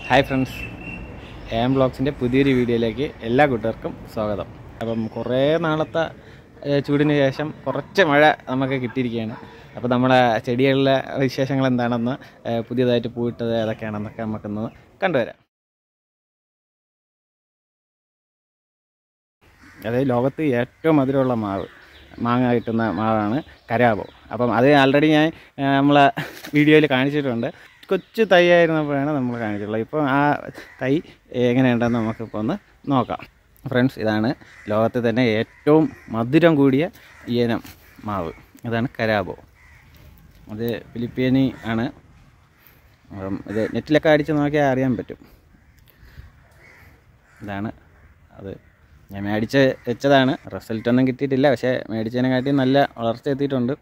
Hi friends M ബ്ലോഗ്സിൻ്റെ പുതിയൊരു വീഡിയോയിലേക്ക് എല്ലാ കൂട്ടുകാർക്കും സ്വാഗതം അപ്പം കുറേ നാളത്തെ ഏഹ്, ചൂടിന് ശേഷം കുറച്ച് മഴ നമുക്ക് കിട്ടിയിരിക്കുകയാണ് അപ്പോൾ നമ്മുടെ ചെടികളിലെ വിശേഷങ്ങൾ എന്താണെന്ന് ഏഹ്, പുതിയതായിട്ട് പൂവിട്ടത് ഏതൊക്കെയാണെന്നൊക്കെ നമുക്കൊന്ന് കണ്ടുവരാം അതായത് ലോകത്ത് ഏറ്റവും മധുരമുള്ള മാവ് മാങ്ങ കിട്ടുന്ന മാവാണ് കരാബോ അപ്പം അത് ആൾറെഡി ഞാൻ ഏഹ്, നമ്മളെ വീഡിയോയിൽ കാണിച്ചിട്ടുണ്ട് കൊച്ചു തൈ ആയിരുന്നപ്പോഴാണ് നമ്മൾ കാണിച്ചിട്ടുള്ളത് ഇപ്പം ആ തൈ എങ്ങനെയുണ്ടെന്ന് നമുക്കിപ്പോൾ ഒന്ന് നോക്കാം ഫ്രണ്ട്സ് ഇതാണ് ലോകത്ത് തന്നെ ഏറ്റവും മധുരം കൂടിയ ഇനം മാവ് ഇതാണ് കരാബോ അത് ഫിലിപ്പീനി ആണ് അപ്പം ഇത് നെറ്റിലൊക്കെ അടിച്ച് നോക്കിയാൽ അറിയാൻ പറ്റും ഇതാണ് അത് ഞാൻ മേടിച്ച് വെച്ചതാണ് റിസൾട്ടൊന്നും കിട്ടിയിട്ടില്ല പക്ഷേ മേടിച്ചതിനെക്കാട്ടി നല്ല വളർച്ച എത്തിയിട്ടുണ്ട്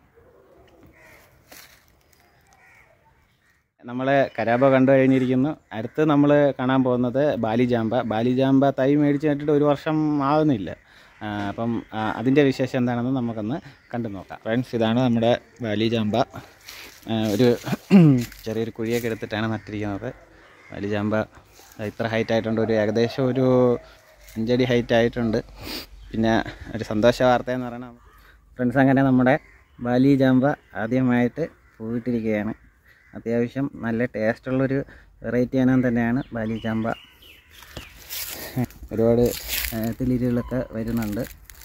നമ്മൾ കരാബ കണ്ടു കഴിഞ്ഞിരിക്കുന്നു അടുത്ത് നമ്മൾ കാണാൻ പോകുന്നത് ബാലിജാമ്പ ബാലിജാമ്പ തൈ മേടിച്ച് നട്ടിട്ട് ഒരു വർഷം ആവുന്നില്ല ആ, അപ്പം ആ, അതിൻ്റെ വിശേഷം എന്താണെന്ന് നമുക്കൊന്ന് കണ്ടു നോക്കാം ഫ്രണ്ട്സ് ഇതാണ് നമ്മുടെ ബാലിജാമ്പ ആ, ഒരു ചെറിയൊരു കുഴിയൊക്കെ എടുത്തിട്ടാണ് നട്ടിരിക്കുന്നത് ബാലിജാമ്പ ഇത്ര ഹൈറ്റ് ആയിട്ടുണ്ട് ഒരു ഏകദേശം ഒരു അഞ്ചടി ഹൈറ്റ് ആയിട്ടുണ്ട് പിന്നെ ഒരു സന്തോഷ വാർത്ത എന്ന് പറയുന്നത് ഫ്രണ്ട്സ് അങ്ങനെ നമ്മുടെ ബാലി ജാമ്പ ആദ്യമായിട്ട് പൂവിട്ടിരിക്കുകയാണ് അത്യാവശ്യം നല്ല ടേസ്റ്റുള്ളൊരു വെറൈറ്റി ഇനം തന്നെയാണ് ബാലി ചാമ്പ ഒരുപാട് ആ, തിളിരുകളൊക്കെ വരുന്നുണ്ട്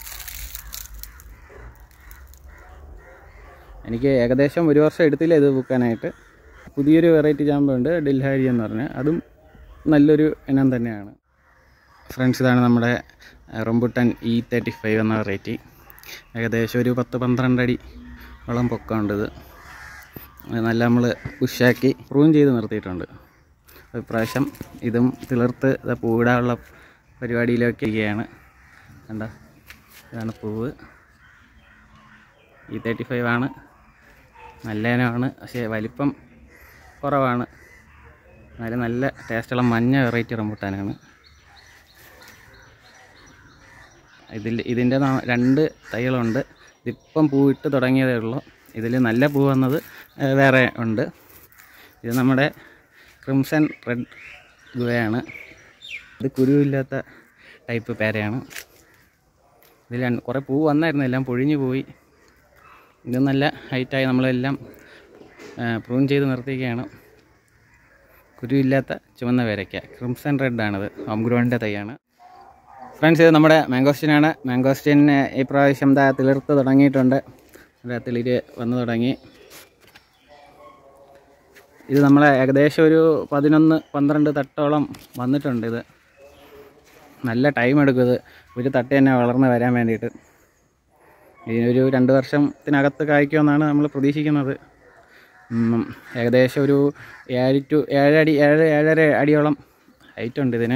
എനിക്ക് ഏകദേശം ഒരു വർഷം എടുത്തില്ല ഇത് പൂക്കാനായിട്ട് പുതിയൊരു വെറൈറ്റി ചാമ്പയുണ്ട് ഡെൽഹാരി എന്ന് പറഞ്ഞാൽ അതും നല്ലൊരു ഇനം തന്നെയാണ് ഫ്രണ്ട്സ് ഇതാണ് നമ്മുടെ റംബുട്ടാൻ ഇ തേർട്ടി ഫൈവ് എന്ന വെറൈറ്റി ഏകദേശം ഒരു പത്ത് പന്ത്രണ്ട് അടി വളം പൊക്കമുണ്ട് ഇത് അത് നല്ല നമ്മൾ ഉഷാക്കി പ്രൂൺ ചെയ്ത് നിർത്തിയിട്ടുണ്ട് ഇപ്രാവശ്യം ഇതും തിളിർത്ത് ഇത് പൂവിടാനുള്ള പരിപാടിയിലൊക്കെ ഇരിക്കുകയാണ് കണ്ട ഇതാണ് പൂവ് ഇ തേർട്ടി ഫൈവ് ആണ് നല്ല ഇനമാണ് പക്ഷേ വലിപ്പം കുറവാണ് എന്നാലും നല്ല ടേസ്റ്റുള്ള മഞ്ഞ വെറൈറ്റി റംബുട്ടാനാണ് ഇതിൽ ഇതിൻ്റെ നാ- രണ്ട് തൈകളുണ്ട് ഇതിപ്പം പൂവിട്ട് തുടങ്ങിയതേ ഉള്ളൂ ഇതിൽ നല്ല പൂ വന്നത് ഏഹ്, വേറെ ഉണ്ട് ഇത് നമ്മുടെ ക്രിംസൺ റെഡ് ഗുവയാണ് ഇത് കുരുവില്ലാത്ത ടൈപ്പ് പേരയാണ് ഇതിൽ രണ്ട് കുറേ പൂ വന്നായിരുന്നു എല്ലാം പൊഴിഞ്ഞു പോയി ഇത് നല്ല ഹൈറ്റായി നമ്മളെല്ലാം പ്രൂൺ ചെയ്ത് നിർത്തിയിരിക്കുകയാണ് കുരുവില്ലാത്ത ചുവന്ന പേരയ്ക്ക ക്രിംസൺ റെഡാണിത് ഹോം ഗ്രോണിൻ്റെ തൈയാണ് ഫ്രണ്ട്സ് ഇത് നമ്മുടെ മാംഗോസ്റ്റിനാണ് മാംഗോസ്റ്റിന് ഈ പ്രാവശ്യം ദാ തിളിർത്ത് തുടങ്ങിയിട്ടുണ്ട് ഇവിടെ തിളിര് വന്നു തുടങ്ങി ഇത് നമ്മളെ ഏകദേശം ഒരു പതിനൊന്ന് പന്ത്രണ്ട് തട്ടോളം വന്നിട്ടുണ്ട് ഇത് നല്ല ടൈം എടുക്കും ഇത് ഒരു തട്ട് തന്നെ വളർന്ന് വരാൻ വേണ്ടിയിട്ട് ഇതിനൊരു രണ്ട് വർഷത്തിനകത്ത് കായ്ക്കുമെന്നാണ് നമ്മൾ പ്രതീക്ഷിക്കുന്നത് ഉം, ഏകദേശം ഒരു ഏഴ് ടു ഏഴടി ഏഴ് ഏഴര അടിയോളം ഹൈറ്റ് ഉണ്ട് ഇതിന്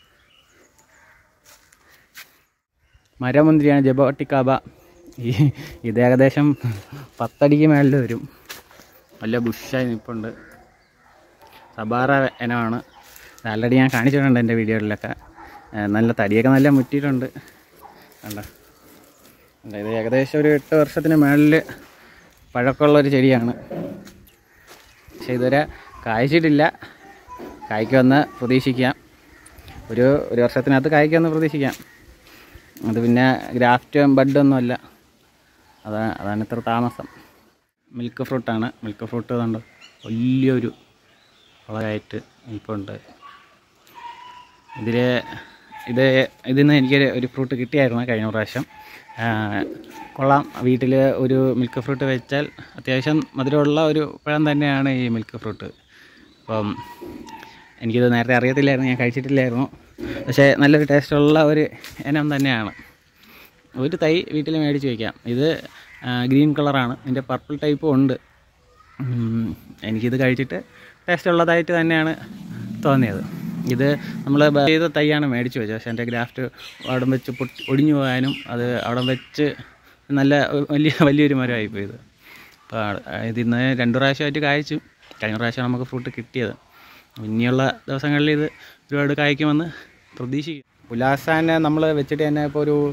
മരമുന്തിരിയാണ് ജബോട്ടിക്കാബ ഈ ഇത് ഏകദേശം പത്തടിക്ക് മേളിൽ വരും നല്ല ബുഷായി നിൽപ്പുണ്ട് സബാറ ഇനമാണ് ആൾറെഡി ഞാൻ കാണിച്ചിട്ടുണ്ട് എൻ്റെ വീഡിയോകളിലൊക്കെ ഏഹ് നല്ല തടിയൊക്കെ നല്ല മുറ്റിയിട്ടുണ്ട് കണ്ട കണ്ട, ഇത് ഏകദേശം ഒരു എട്ട് വർഷത്തിന് മേളിൽ പഴക്കമുള്ള ഒരു ചെടിയാണ് പക്ഷെ ഇതുവരെ കായ്ച്ചിട്ടില്ല കായ്ക്കുമെന്ന് പ്രതീക്ഷിക്കാം ഒരു ഒരു വർഷത്തിനകത്ത് കായ്ക്കുമെന്ന് പ്രതീക്ഷിക്കാം അത് പിന്നെ ഗ്രാഫ്റ്റ് ബഡൊന്നുമല്ല അതാണ് അതാണ് ഇത്ര താമസം മിൽക്ക് ഫ്രൂട്ടാണ് മിൽക്ക് ഫ്രൂട്ട് കണ്ടോ വലിയൊരു വളരായിട്ട് നിൽപ്പുണ്ട് ഇതിൽ ഇത് ഇതിൽ നിന്ന് എനിക്ക് ഒരു ഫ്രൂട്ട് കിട്ടിയായിരുന്നു കഴിഞ്ഞ പ്രാവശ്യം ആ, കൊള്ളാം വീട്ടിൽ ഒരു മിൽക്ക് ഫ്രൂട്ട് വെച്ചാൽ അത്യാവശ്യം മധുരമുള്ള ഒരു പഴം തന്നെയാണ് ഈ മിൽക്ക് ഫ്രൂട്ട് അപ്പം എനിക്കിത് നേരത്തെ അറിയത്തില്ലായിരുന്നു ഞാൻ കഴിച്ചിട്ടില്ലായിരുന്നു പക്ഷേ നല്ലൊരു ടേസ്റ്റുള്ള ഒരു ഇനം തന്നെയാണ് ഒരു തൈ വീട്ടിൽ മേടിച്ച് വയ്ക്കാം ഇത് ആ, ഗ്രീൻ കളറാണ് ഇതിൻ്റെ പർപ്പിൾ ടൈപ്പും ഉണ്ട് ഉം, എനിക്കിത് കഴിച്ചിട്ട് ടേസ്റ്റ് ഉള്ളതായിട്ട് തന്നെയാണ് തോന്നിയത് ഇത് നമ്മൾ ചെയ്ത തൈയാണ് മേടിച്ച് വെച്ചത് പക്ഷേ എൻ്റെ ഗ്രാഫ്റ്റ് അവിടെ വെച്ച് പൊട്ടി ഒടിഞ്ഞു പോകാനും അത് അവിടെ വെച്ച് നല്ല വലിയ വലിയൊരു മരമായിപ്പോയി ഇത് അപ്പോൾ ഇതിന്ന് രണ്ട് പ്രാവശ്യമായിട്ട് കായ്ച്ചു കഴിഞ്ഞ പ്രാവശ്യം നമുക്ക് ഫ്രൂട്ട് കിട്ടിയത് ഇനിയുള്ള ദിവസങ്ങളിൽ ഇത് ഒരുപാട് കായ്ക്കുമെന്ന് പ്രതീക്ഷിക്കും ഉല്ലാസാനെ നമ്മൾ വെച്ചിട്ട് തന്നെ ഇപ്പോൾ ഒരു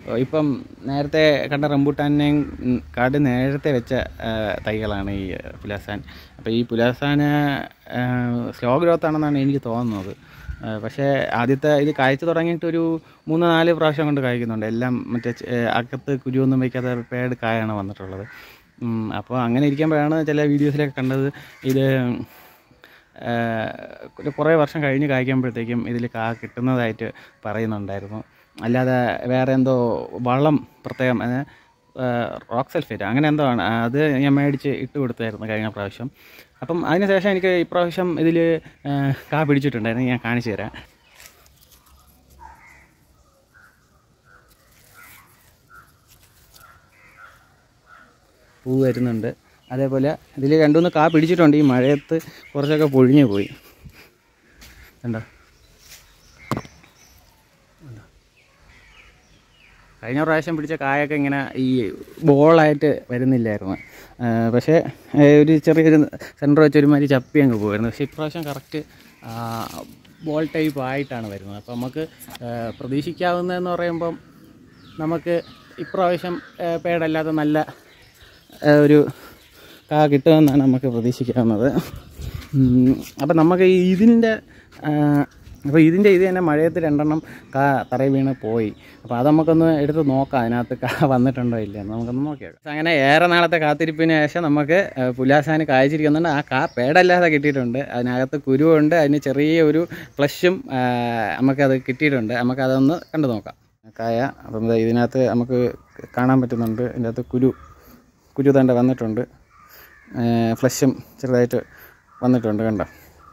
ഇപ്പം നേരത്തെ കണ്ട റംബൂട്ടാനെയും ഉം, കാട് നേരത്തെ വെച്ച ആ, തൈകളാണ് ഈ പുലാസാൻ അപ്പോൾ ഈ പുലാസാന് സ്ലോ ഗ്രോത്ത് ആണെന്നാണ് എനിക്ക് തോന്നുന്നത് ആ, പക്ഷേ ആദ്യത്തെ ഇത് കായ്ച്ചു തുടങ്ങിയിട്ടൊരു മൂന്ന് നാല് പ്രാവശ്യം കൊണ്ട് കായ്ക്കുന്നുണ്ട് എല്ലാം മറ്റേ ചെ- ഏ, അകത്ത് കുരുവൊന്നും വയ്ക്കാതെ പേട് കായാണ് വന്നിട്ടുള്ളത് ഉം, അപ്പോൾ അങ്ങനെ ഇരിക്കുമ്പോഴാണ് ചില വീഡിയോസിലൊക്കെ കണ്ടത് ഇത് ഏഹ് ഒരു കുറേ വർഷം കഴിഞ്ഞ് കായ്ക്കുമ്പോഴത്തേക്കും ഇതിൽ കാ കിട്ടുന്നതായിട്ട് പറയുന്നുണ്ടായിരുന്നു അല്ലാതെ വേറെ എന്തോ വളം പ്രത്യേകം ഏഹ്, ഏഹ് റോക്ക് സൾഫേറ്റ് അങ്ങനെ എന്തോ ആണ് അത് ഞാൻ മേടിച്ച് ഇട്ട് കൊടുത്തായിരുന്നു കഴിഞ്ഞ പ്രാവശ്യം അപ്പം അതിനുശേഷം എനിക്ക് ഇപ്രാവശ്യം ഇതിൽ കാ പിടിച്ചിട്ടുണ്ടായിരുന്നു ഞാൻ കാണിച്ചു തരാം പൂ വരുന്നുണ്ട് അതേപോലെ ഇതിൽ രണ്ടുമൂന്ന് കാ പിടിച്ചിട്ടുണ്ട് ഈ മഴയത്ത് കുറച്ചൊക്കെ പൊഴിഞ്ഞു പോയി കണ്ടോ കണ്ടോ? കഴിഞ്ഞ പ്രാവശ്യം പിടിച്ച കായൊക്കെ ഇങ്ങനെ ഈ ബോളായിട്ട് വരുന്നില്ലായിരുന്നു ആ, പക്ഷേ ഏ, ഒരു ചെറിയൊരു സെൻറ്റർ വെച്ച് ഒരുമാതിരി ചപ്പി അങ്ങ് പോകുമായിരുന്നു പക്ഷേ ഇപ്രാവശ്യം കറക്റ്റ് ബോൾ ടൈപ്പ് ആയിട്ടാണ് വരുന്നത് അപ്പോൾ നമുക്ക് ആ, പ്രതീക്ഷിക്കാവുന്നതെന്ന് പറയുമ്പം നമുക്ക് ഇപ്രാവശ്യം ആ, പേടല്ലാത്ത നല്ല ആ, ഒരു കാ കിട്ടുമെന്നാണ് നമുക്ക് പ്രതീക്ഷിക്കാവുന്നത് ഉം, അപ്പം നമുക്ക് ഈ ഇതിൻ്റെ അപ്പോൾ ഇതിൻ്റെ ഇത് തന്നെ മഴയത്ത് രണ്ടെണ്ണം കാ തറയിൽ വീണ് പോയി അപ്പോൾ അത് നമുക്കൊന്ന് എടുത്ത് നോക്കാം അതിനകത്ത് കാ വന്നിട്ടുണ്ടോ ഇല്ല എന്ന് നമുക്കൊന്ന് നോക്കിയേക്കാം അങ്ങനെ ഏറെ നാളത്തെ കാത്തിരിപ്പിന് ശേഷം നമുക്ക് ആ, പുലാസാന് കായ്ച്ചിരിക്കുന്നുണ്ട് ആ കാ പേടല്ലാതെ കിട്ടിയിട്ടുണ്ട് അതിനകത്ത് കുരുവുണ്ട് അതിന് ചെറിയ ഒരു ഫ്ലഷും നമുക്കത് കിട്ടിയിട്ടുണ്ട് നമുക്കതൊന്ന് കണ്ടു നോക്കാം കായ അപ്പം ദാ ഇതിനകത്ത് നമുക്ക് കാണാൻ പറ്റുന്നുണ്ട് ഇതിനകത്ത് കുരു കുരു തണ്ട വന്നിട്ടുണ്ട് ഫ്ലഷും ചെറുതായിട്ട് വന്നിട്ടുണ്ട് കണ്ടോ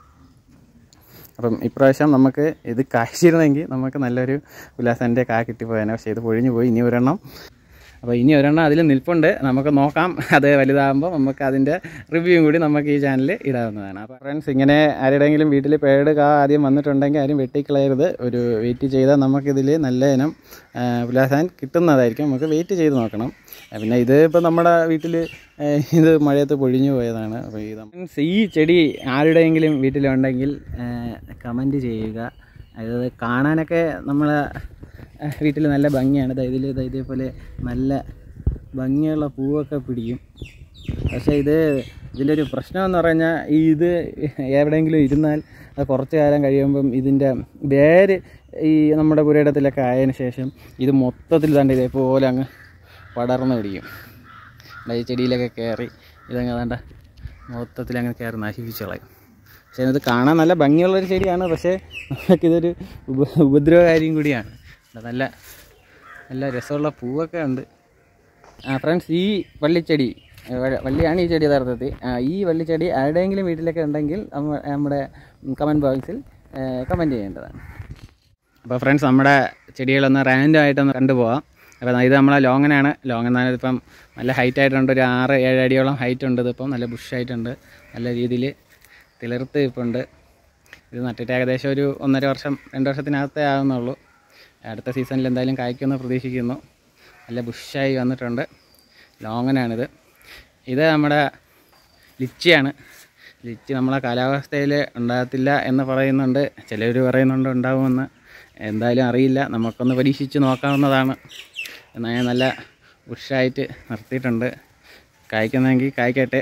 അപ്പം ഇപ്രാവശ്യം നമുക്ക് ഇത് കായ്ച്ചിരുന്നെങ്കിൽ നമുക്ക് നല്ലൊരു ഉല്ലാസൻ്റെ കാ കിട്ടിപ്പോയേനെ പക്ഷേ ഇത് പൊഴിഞ്ഞു പോയി ഇനി ഒരെണ്ണം അപ്പോൾ ഇനി ഒരെണ്ണം അതിൽ നിൽപ്പുണ്ട് നമുക്ക് നോക്കാം അത് വലുതാകുമ്പോൾ നമുക്ക് അതിൻ്റെ റിവ്യൂവും കൂടി നമുക്ക് ഈ ചാനലിൽ ഇടാവുന്നതാണ് അപ്പോൾ ഫ്രണ്ട്സ് ഇങ്ങനെ ആരുടെയെങ്കിലും വീട്ടിൽ പേട് കാ ആദ്യം വന്നിട്ടുണ്ടെങ്കിൽ ആരും വെട്ടിക്കളയരുത് ഒരു വെയിറ്റ് ചെയ്താൽ നമുക്കിതിൽ നല്ല ഇനം ഉല്ലാസാൻ കിട്ടുന്നതായിരിക്കും നമുക്ക് വെയിറ്റ് ചെയ്ത് നോക്കണം ആ, പിന്നെ ഇത് ഇപ്പോൾ നമ്മുടെ വീട്ടിൽ ഇത് മഴയത്ത് പൊഴിഞ്ഞു പോയതാണ് അപ്പോൾ ഈ ഫ്രണ്ട്സ് ഈ ചെടി ആരുടെയെങ്കിലും വീട്ടിലുണ്ടെങ്കിൽ കമൻറ്റ് ചെയ്യുക അതായത് കാണാനൊക്കെ നമ്മളെ വീട്ടിൽ നല്ല ഭംഗിയാണ് ദാ ഇതിൽ ദാ ഇതേപോലെ നല്ല ഭംഗിയുള്ള പൂവൊക്കെ പിടിക്കും പക്ഷേ ഇത് ഇതിൻ്റെ ഒരു പ്രശ്നം എന്ന് പറഞ്ഞാൽ ഈ ഇത് എവിടെയെങ്കിലും ഇരുന്നാൽ അത് കുറച്ച് കാലം കഴിയുമ്പം ഇതിൻ്റെ വേര് ഈ നമ്മുടെ പുരയിടത്തിലൊക്കെ ആയതിനു ശേഷം ഇത് മൊത്തത്തിൽ തണ്ട് ഇതേപോലെ അങ്ങ് പടർന്ന് പിടിക്കും ദാ ഈ ചെടിയിലൊക്കെ കയറി ഇതങ്ങ് വേണ്ട മൊത്തത്തിൽ അങ്ങ് കയറി നശിപ്പിച്ച് കളയും പക്ഷേ ഇത് കാണാൻ നല്ല ഭംഗിയുള്ളൊരു ചെടിയാണ് പക്ഷേ നമുക്കിതൊരു ഉപ ഉപദ്രവകാരിയും കൂടിയാണ് ദാ നല്ല നല്ല രസമുള്ള പൂവൊക്കെ ഉണ്ട് ആ ഫ്രണ്ട്സ് ഈ വള്ളിച്ചെടി ഏ, വ- വള്ളിയാണ് ഈ ചെടി യഥാർത്ഥത്തിൽ ആ, ഈ വള്ളിച്ചെടി ആരുടെയെങ്കിലും വീട്ടിലൊക്കെ ഉണ്ടെങ്കിൽ നമ്മ- നമ്മുടെ കമൻറ്റ് ബോക്സിൽ കമൻറ്റ് ചെയ്യേണ്ടതാണ് അപ്പോൾ ഫ്രണ്ട്സ് നമ്മുടെ ചെടികളൊന്ന് റാൻഡം ആയിട്ടൊന്ന് കണ്ടുപോകാം അപ്പോൾ ഇത് നമ്മളെ ലോങ്ങനാണ് ലോങ്ങൻ എന്ന് പറഞ്ഞാൽ ഇപ്പം നല്ല ഹൈറ്റ് ആയിട്ടുണ്ട് ഒരു ആറ് ഏഴ് അടിയോളം ഹൈറ്റ് ഉണ്ട് ഇതിപ്പം നല്ല ബുഷായിട്ടുണ്ട് നല്ല രീതിയിൽ തിളിർത്ത് ഇപ്പുണ്ട് ഇത് നട്ടിട്ട് ഏകദേശം ഒരു ഒന്നര വർഷം രണ്ട് വർഷത്തിനകത്തേ ആകുന്നുള്ളൂ അടുത്ത സീസണിൽ എന്തായാലും കായ്ക്കുമെന്ന് പ്രതീക്ഷിക്കുന്നു നല്ല ബുഷായി വന്നിട്ടുണ്ട് ലോങ്ങനാണിത് ഇത് നമ്മുടെ ലിച്ചിയാണ് ലിച്ചി നമ്മളെ കാലാവസ്ഥയിൽ ഉണ്ടാകത്തില്ല എന്ന് പറയുന്നുണ്ട് ചിലർ പറയുന്നുണ്ട് ഉണ്ടാകുമെന്ന് എന്തായാലും അറിയില്ല നമുക്കൊന്ന് പരീക്ഷിച്ച് നോക്കാവുന്നതാണ് എന്നാൽ ഞാൻ നല്ല ഉഷായിട്ട് നിർത്തിയിട്ടുണ്ട് കായ്ക്കുന്നെങ്കിൽ കായ്ക്കട്ടെ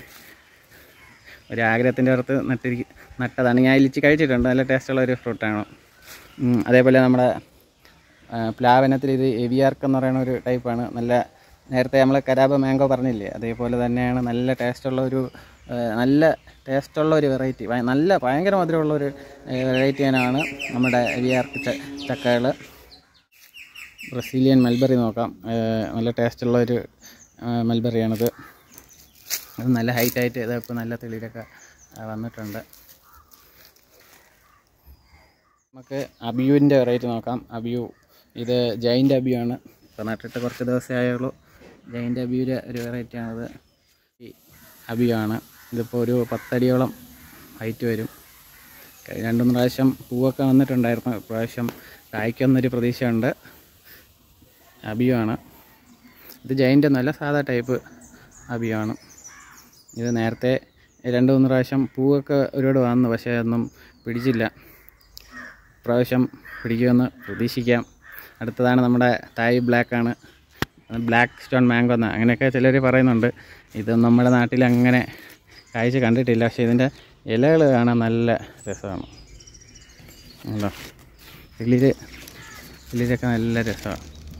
ഒരു ആഗ്രഹത്തിൻ്റെ പുറത്ത് നട്ടിരിക്കും നട്ടതാണ് ഞാൻ ലിച്ചി കഴിച്ചിട്ടുണ്ട് നല്ല ടേസ്റ്റുള്ള ഒരു ഫ്രൂട്ടാണ് ഉം, അതേപോലെ നമ്മുടെ ആ, പ്ലാവനത്തിൽ ഇത് എവിയാർക്ക് എന്ന് പറയുന്ന ഒരു ടൈപ്പാണ് നല്ല നേരത്തെ നമ്മൾ കരാബ മാംഗോ പറഞ്ഞില്ലേ അതേപോലെ തന്നെയാണ് നല്ല ടേസ്റ്റുള്ള ഒരു ആ, നല്ല ടേസ്റ്റുള്ള ഒരു വെറൈറ്റി നല്ല ഭയങ്കര മധുരമുള്ള ഒരു വെറൈറ്റി ആണ് നമ്മുടെ എവിയാർക്ക് ച ചക്കകൾ ബ്രസീലിയൻ മൽബറി നോക്കാം ആ, നല്ല ടേസ്റ്റുള്ള ഒരു മൽബറിയാണിത് അത് നല്ല ഹൈറ്റായിട്ട് ഇതിപ്പോൾ നല്ല തെളിയിലൊക്കെ ആ, വന്നിട്ടുണ്ട് നമുക്ക് അബിയുവിൻ്റെ വെറൈറ്റി നോക്കാം അബിയു ഇത് ജൈൻ്റ് അബിയു ആണ് ഇപ്പോൾ നട്ടിട്ട് കുറച്ച് ദിവസമേ ആയുള്ളൂ ജൈൻ്റ് അബിയുടെ ഒരു വെറൈറ്റിയാണിത് ഈ അബിയു ആണ് ഇതിപ്പോൾ ഒരു പത്തടിയോളം ഹൈറ്റ് വരും കഴിഞ്ഞ രണ്ട് മൂന്ന് പ്രാവശ്യം പൂവൊക്കെ വന്നിട്ടുണ്ടായിരുന്നു ഇപ്രാവശ്യം കായ്ക്കൊന്നൊരു പ്രതീക്ഷയുണ്ട് അബിയു ആണ് ഇത് ജൈൻ്റ് ഒന്നുമല്ല സാധാ ടൈപ്പ് അബിയു ആണ് ഇത് നേരത്തെ രണ്ട് മൂന്ന് പ്രാവശ്യം പൂവൊക്കെ ഒരുപാട് വന്നു പക്ഷേ ഒന്നും പിടിച്ചില്ല പ്രാവശ്യം പിടിക്കുമെന്ന് പ്രതീക്ഷിക്കാം അടുത്തതാണ് നമ്മുടെ തായ് ബ്ലാക്കാണ് ബ്ലാക്ക് സ്റ്റോൺ മാംഗോ എന്ന് അങ്ങനെയൊക്കെ ചിലർ പറയുന്നുണ്ട് ഇത് നമ്മുടെ നാട്ടിൽ അങ്ങനെ കാഴ്ച കണ്ടിട്ടില്ല പക്ഷേ ഇതിൻ്റെ ഇലകൾ കാണാൻ നല്ല രസമാണ് ഉണ്ടോ കിളിര് കിളിരൊക്കെ നല്ല രസമാണ്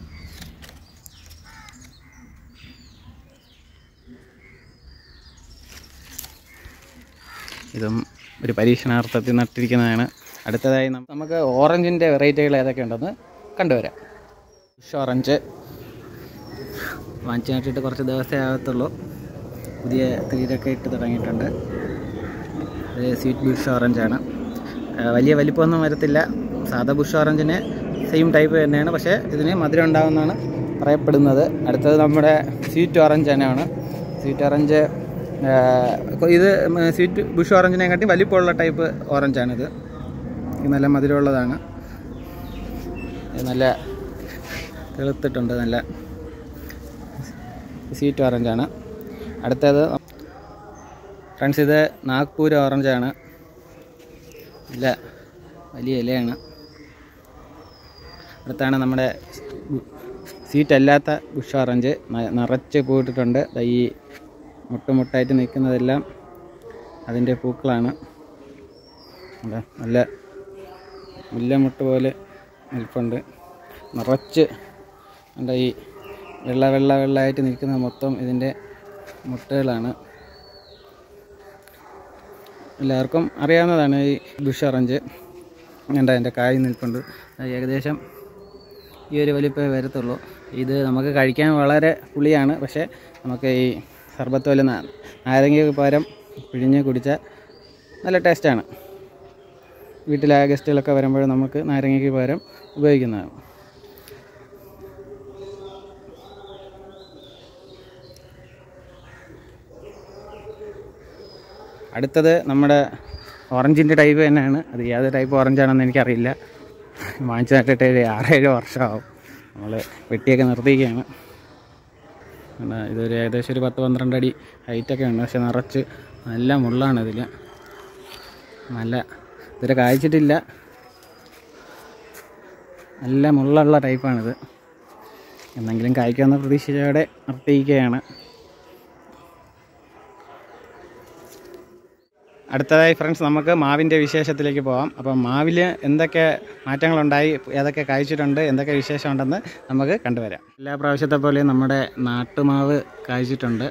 ഇതും ഒരു പരീക്ഷണാർത്ഥത്തിൽ നട്ടിരിക്കുന്നതാണ് അടുത്തതായി നം- നമുക്ക് ഓറഞ്ചിൻ്റെ വെറൈറ്റികൾ ഏതൊക്കെ ഉണ്ടെന്ന് കണ്ടുവരാം ബുഷ് ഓറഞ്ച് വാങ്ങിച്ച് നട്ടിട്ട് കുറച്ച് ദിവസമേ ആകത്തുള്ളൂ പുതിയ തീരൊക്കെ ഇട്ട് തുടങ്ങിയിട്ടുണ്ട് ഇത് സ്വീറ്റ് ബുഷ് ഓറഞ്ചാണ് ആ, വലിയ വലിപ്പമൊന്നും വരത്തില്ല സാധാ ബുഷ് ഓറഞ്ചിന് സെയിം ടൈപ്പ് തന്നെയാണ് പക്ഷേ ഇതിന് മധുരം ഉണ്ടാകുമെന്നാണ് പറയപ്പെടുന്നത് അടുത്തത് നമ്മുടെ സ്വീറ്റ് ഓറഞ്ച് തന്നെയാണ് സ്വീറ്റ് ഓറഞ്ച് ആ, ഇത് സ്വീറ്റ് ബുഷ് ഓറഞ്ചിനെക്കാട്ടി വലിപ്പമുള്ള ടൈപ്പ് ഓറഞ്ചാണിത് ഇത് നല്ല മധുരമുള്ളതാണ് ഇത് നല്ല തെളുത്തിട്ടുണ്ട് നല്ല സ്വീറ്റ് ഓറഞ്ചാണ് അടുത്തത് ഫ്രണ്ട്സ് ഇത് നാഗ്പൂർ ഓറഞ്ചാണ് നല്ല വലിയ ഇലയാണ് അടുത്താണ് നമ്മുടെ സ്വീറ്റ് അല്ലാത്ത ബുഷ് ഓറഞ്ച് ന- നിറച്ച് പൂട്ടിട്ടുണ്ട് ദാ ഈ മുട്ട് മുട്ടായിട്ട് നിൽക്കുന്നതെല്ലാം അതിൻ്റെ പൂക്കളാണ് എന്താ നല്ല മുല്ലമുട്ട് പോലെ നിൽപ്പുണ്ട് നിറച്ച് എന്താ ഈ വെള്ള വെള്ള വെള്ളമായിട്ട് നിൽക്കുന്ന മൊത്തം ഇതിൻ്റെ മുട്ടകളാണ് എല്ലാവർക്കും അറിയാവുന്നതാണ് ഈ ബുഷ് ഓറഞ്ച് കണ്ട എൻ്റെ കായ് നിൽപ്പുണ്ട് അത് ഏകദേശം ഈ ഒരു വലിപ്പമേ വരത്തുള്ളൂ ഇത് നമുക്ക് കഴിക്കാൻ വളരെ പുളിയാണ് പക്ഷേ നമുക്ക് ഈ സർബത്ത് പോലെ നാ- നാരങ്ങയ്ക്ക് പകരം പിഴിഞ്ഞ് കുടിച്ചാൽ നല്ല ടേസ്റ്റാണ് വീട്ടിലെ ഗസ്റ്റുകളൊക്കെ വരുമ്പോൾ നമുക്ക് നാരങ്ങയ്ക്ക് പകരം ഉപയോഗിക്കുന്നതാണ് അടുത്തത് നമ്മുടെ ഓറഞ്ചിൻ്റെ ടൈപ്പ് തന്നെയാണ് അത് ഏത് ടൈപ്പ് ഓറഞ്ചാണെന്ന് എനിക്കറിയില്ല വാങ്ങിച്ചു നട്ടിട്ട് ഒരു ആറേഴ് വർഷമാവും നമ്മൾ വെട്ടിയൊക്കെ നിർത്തിയിരിക്കുകയാണ് പിന്നെ ഇതൊരു ഏകദേശം ഒരു പത്ത് പന്ത്രണ്ട് അടി ഹൈറ്റൊക്കെ ഉണ്ട് പക്ഷെ നിറച്ച് നല്ല മുള്ളാണ് ഇതിൽ നല്ല ഇതുവരെ കായ്ച്ചിട്ടില്ല നല്ല മുള്ളുള്ള ടൈപ്പാണിത് എന്നെങ്കിലും കായ്ക്കാവുന്ന പ്രതീക്ഷയോടെ നിർത്തിയിരിക്കുകയാണ് അടുത്തതായി ഫ്രണ്ട്സ് നമുക്ക് മാവിൻ്റെ വിശേഷത്തിലേക്ക് പോകാം അപ്പം മാവിൽ എന്തൊക്കെ മാറ്റങ്ങളുണ്ടായി ഏതൊക്കെ കായ്ച്ചിട്ടുണ്ട് എന്തൊക്കെ വിശേഷമുണ്ടെന്ന് നമുക്ക് കണ്ടുവരാം എല്ലാ പ്രാവശ്യത്തെ പോലെ നമ്മുടെ നാട്ടുമാവ് കായ്ച്ചിട്ടുണ്ട്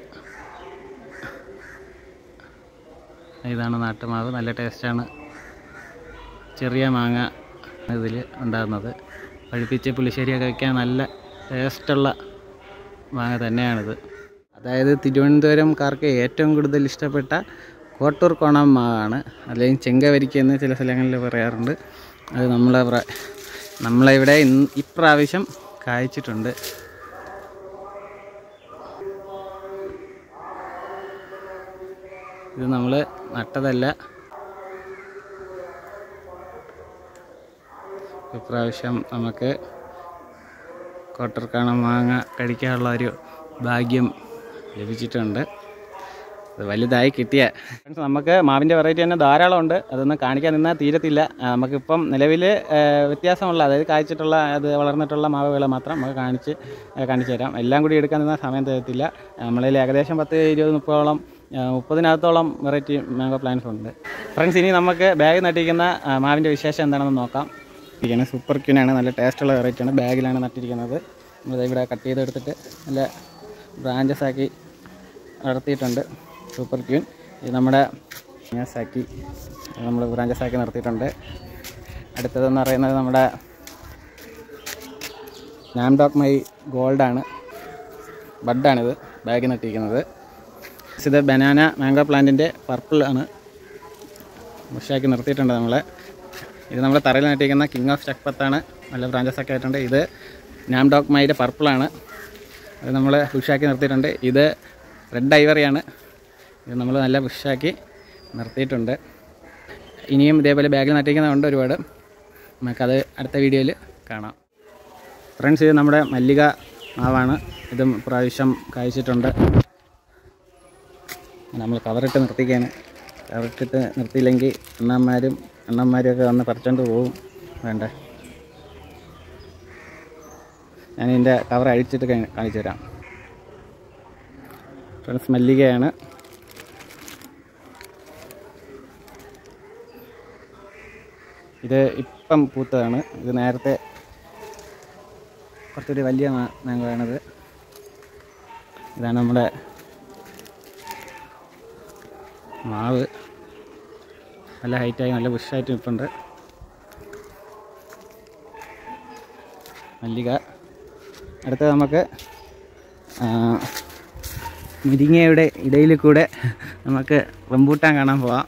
ഇതാണ് നാട്ടുമാവ് നല്ല ടേസ്റ്റാണ് ചെറിയ മാങ്ങ ഇതിൽ ഉണ്ടാകുന്നത് പഴുപ്പിച്ച് പുളിശ്ശേരിയൊക്കെ വയ്ക്കാൻ നല്ല ടേസ്റ്റുള്ള മാങ്ങ തന്നെയാണിത് അതായത് തിരുവനന്തപുരംകാർക്ക് ഏറ്റവും കൂടുതൽ ഇഷ്ടപ്പെട്ട കോട്ടൂർ കോണം മാവാണ് അല്ലെങ്കിൽ ചെങ്കവരിക്ക എന്ന് ചില സ്ഥലങ്ങളിൽ പറയാറുണ്ട് അത് നമ്മളെ പ്ര- നമ്മളെ ഇവിടെ ഇന്ന് ഇപ്രാവശ്യം കായ്ച്ചിട്ടുണ്ട് ഇത് നമ്മൾ നട്ടതല്ല ഇപ്രാവശ്യം നമുക്ക് കോട്ടർക്കാണം മാങ്ങ കഴിക്കാനുള്ള ഒരു ഭാഗ്യം ലഭിച്ചിട്ടുണ്ട് അത് വലുതായി കിട്ടിയ Friends, നമുക്ക് മാവിൻ്റെ വെറൈറ്റി തന്നെ ധാരാളം ഉണ്ട് അതൊന്നും കാണിക്കാൻ നിന്നാൽ തീരത്തില്ല ആ, നമുക്കിപ്പം നിലവിൽ വ്യത്യാസമുള്ള അതായത് കായ്ച്ചിട്ടുള്ള അത് വളർന്നിട്ടുള്ള മാവുകൾ മാത്രം നമുക്ക് കാണിച്ച് ആ, കാണിച്ചു തരാം എല്ലാം കൂടി എടുക്കാൻ നിന്നാൽ സമയം തരത്തില്ല നമ്മളിൽ ഏകദേശം പത്ത് ഇരുപത് മുപ്പതോളം ആ, മുപ്പതിനകത്തോളം വെറൈറ്റി മാംഗോ പ്ലാന്റ്സ് ഉണ്ട് ഫ്രണ്ട്സ് ഇനി നമുക്ക് ബാഗ് നട്ടിരിക്കുന്ന ആ, മാവിൻ്റെ വിശേഷം എന്താണെന്ന് നോക്കാം ഇരിക്കുന്നത് സൂപ്പർ ക്യൂനാണ് നല്ല ടേസ്റ്റുള്ള വെറൈറ്റിയാണ് ബാഗിലാണ് നട്ടിരിക്കുന്നത് നമ്മളിത് ഇവിടെ കട്ട് ചെയ്തെടുത്തിട്ട് നല്ല ബ്രാഞ്ചസ് ആക്കി നടത്തിയിട്ടുണ്ട് സൂപ്പർ ക്യൂൻ ഇത് നമ്മുടെ ആക്കി നമ്മൾ ബ്രാഞ്ചസ് ആക്കി നിർത്തിയിട്ടുണ്ട് അടുത്തതെന്ന് പറയുന്നത് നമ്മുടെ നാംഡോക്ക് മൈ ഗോൾഡാണ് ബഡാണിത് ബാഗിൽ നട്ടിരിക്കുന്നത് ഇത് ബനാന മാംഗോ പ്ലാന്റിൻ്റെ പർപ്പിൾ ആണ് ബുഷാക്കി നിർത്തിയിട്ടുണ്ട് നമ്മൾ ഇത് നമ്മൾ തറയിൽ നട്ടിരിക്കുന്ന കിങ് ഓഫ് ചക്പത്താണ് നല്ല ബ്രാഞ്ചസ് ഒക്കെ ആയിട്ടുണ്ട് ഇത് നാംഡോക്ക് മൈയുടെ പർപ്പിളാണ് അത് നമ്മൾ ബുഷാക്കി നിർത്തിയിട്ടുണ്ട് ഇത് റെഡ് ഐവറിയാണ് ഇത് നമ്മൾ നല്ല ബുഷാക്കി നിർത്തിയിട്ടുണ്ട് ഇനിയും ഇതേപോലെ ബാഗിൽ നട്ടിരിക്കുന്നതുണ്ട് ഒരുപാട് നമുക്കത് അടുത്ത വീഡിയോയിൽ കാണാം ഫ്രണ്ട്സ് ഇത് നമ്മുടെ മല്ലിക മാവാണ് ഇതും പ്രാവശ്യം കായ്ച്ചിട്ടുണ്ട് നമ്മൾ കവറിട്ട് നിർത്തിക്കുകയാണ് കവറിട്ടിട്ട് നിർത്തിയില്ലെങ്കിൽ അണ്ണന്മാരും അണ്ണന്മാരും ഒക്കെ വന്ന് പറിച്ചോണ്ട് പോകും വേണ്ട ഞാൻ ഇതിൻ്റെ കവർ അഴിച്ചിട്ട് കാ- കാണിച്ചു തരാം ഫ്രണ്ട്സ് മല്ലികയാണ് ഇത് ഇപ്പം പൂത്തതാണ് ഇത് നേരത്തെ കുറച്ചുകൂടി വലിയ മാങ്കോ ആണത് ഇതാണ് നമ്മുടെ മാവ് നല്ല ഹൈറ്റായി നല്ല ബുഷായിട്ട് നിൽപ്പുണ്ട് മല്ലിക അടുത്ത നമുക്ക് ആ, മുരിങ്ങയുടെ ഇടയിൽ കൂടെ നമുക്ക് റംബൂട്ടാൻ കാണാൻ പോവാം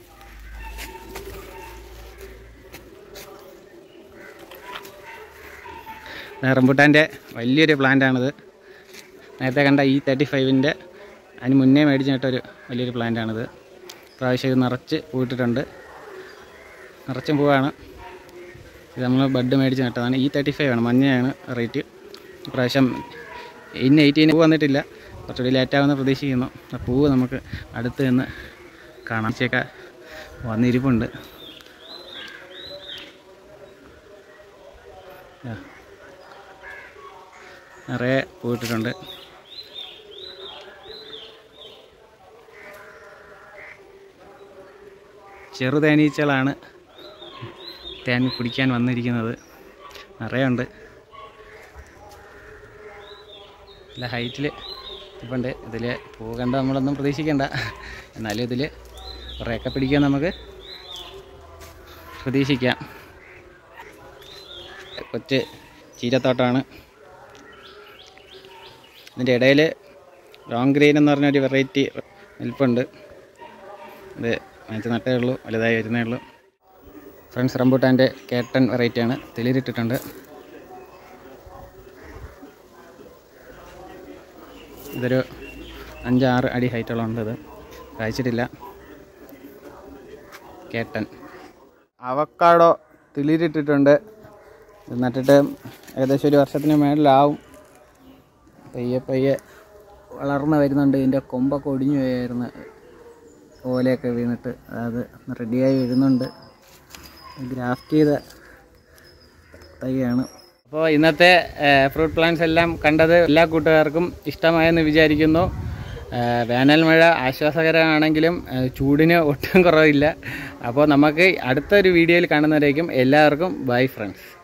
ആ, റംബൂട്ടാൻ്റെ വലിയൊരു പ്ലാന്റാണിത് നേരത്തെ കണ്ട ഈ തേർട്ടി ഫൈവിൻ്റെ അതിന് മുന്നേ മേടിച്ച് നട്ടൊരു വലിയൊരു പ്ലാന്റാണിത് പ്രാവശ്യം ഇത് നിറച്ച് പൂയിട്ടിട്ടുണ്ട് നിറച്ചും പൂവാണ് ഇത് നമ്മൾ ബഡ് മേടിച്ച് നട്ടതാണ് ഈ തേർട്ടി ഫൈവ് ആണ് മഞ്ഞയാണ് റേറ്റ് പ്രാവശ്യം ഇന്ന് എയ്റ്റീന് പൂ വന്നിട്ടില്ല കുറച്ചുകൂടി ലേറ്റാവുന്ന പ്രതീക്ഷിക്കുന്നു ആ പൂവ് നമുക്ക് അടുത്ത് നിന്ന് കാണാം ചേക്ക വന്നിരിപ്പുണ്ട് ആ. നിറയെ പൂവിട്ടിട്ടുണ്ട് ചെറുതേനീച്ചകളാണ് തേൻ കുടിക്കാൻ വന്നിരിക്കുന്നത് നിറയുണ്ട് നല്ല ഹൈറ്റിൽ ഇപ്പുണ്ട് ഇതിൽ പൂ കണ്ട നമ്മളൊന്നും പ്രതീക്ഷിക്കണ്ട എന്നാലും ഇതിൽ കുറേയൊക്കെ പിടിക്കാൻ നമുക്ക് പ്രതീക്ഷിക്കാം കൊച്ച് ചീരത്തോട്ടമാണ് ഇതിൻ്റെ ഇടയിൽ ലോങ് ഗ്രീൻ എന്ന് പറഞ്ഞൊരു വെറൈറ്റി നിൽപ്പുണ്ട് ഇത് വാങ്ങിച്ച് നട്ടേ ഉള്ളൂ വലുതായി വരുന്നേ ഉള്ളൂ ഫ്രണ്ട്സ് റംബൂട്ടാൻ്റെ കേട്ടൻ വെറൈറ്റിയാണ് തെളിരിട്ടിട്ടുണ്ട് ഇതൊരു അഞ്ചാറ് അടി ഹൈറ്റോളം ഉണ്ട് ഇത് കഴിച്ചിട്ടില്ല കേട്ടൻ അവക്കാടോ തിളിരിട്ടിട്ടുണ്ട് ഇത് നട്ടിട്ട് ഏകദേശം ഒരു വർഷത്തിന് മേളിലാവും പയ്യെ പയ്യെ വളർന്ന് വരുന്നുണ്ട് ഇതിൻ്റെ കൊമ്പൊക്കെ ഒടിഞ്ഞു പോയായിരുന്നു ഓലയൊക്കെ വീണിട്ട് അത് റെഡിയായി വരുന്നുണ്ട് ഗ്രാഫ്റ്റ് ചെയ്ത തൈയാണ് അപ്പോൾ ഇന്നത്തെ ഫ്രൂട്ട് പ്ലാന്റ്സ് എല്ലാം കണ്ടത് എല്ലാ കൂട്ടുകാർക്കും ഇഷ്ടമായെന്ന് വിചാരിക്കുന്നു ഏ, വേനൽ മഴ ആശ്വാസകരമാണെങ്കിലും ഏ, ചൂടിന് ഒട്ടും കുറവില്ല അപ്പോൾ നമുക്ക് അടുത്തൊരു വീഡിയോയിൽ കാണുന്നവരേക്കും എല്ലാവർക്കും ബൈ ഫ്രണ്ട്സ്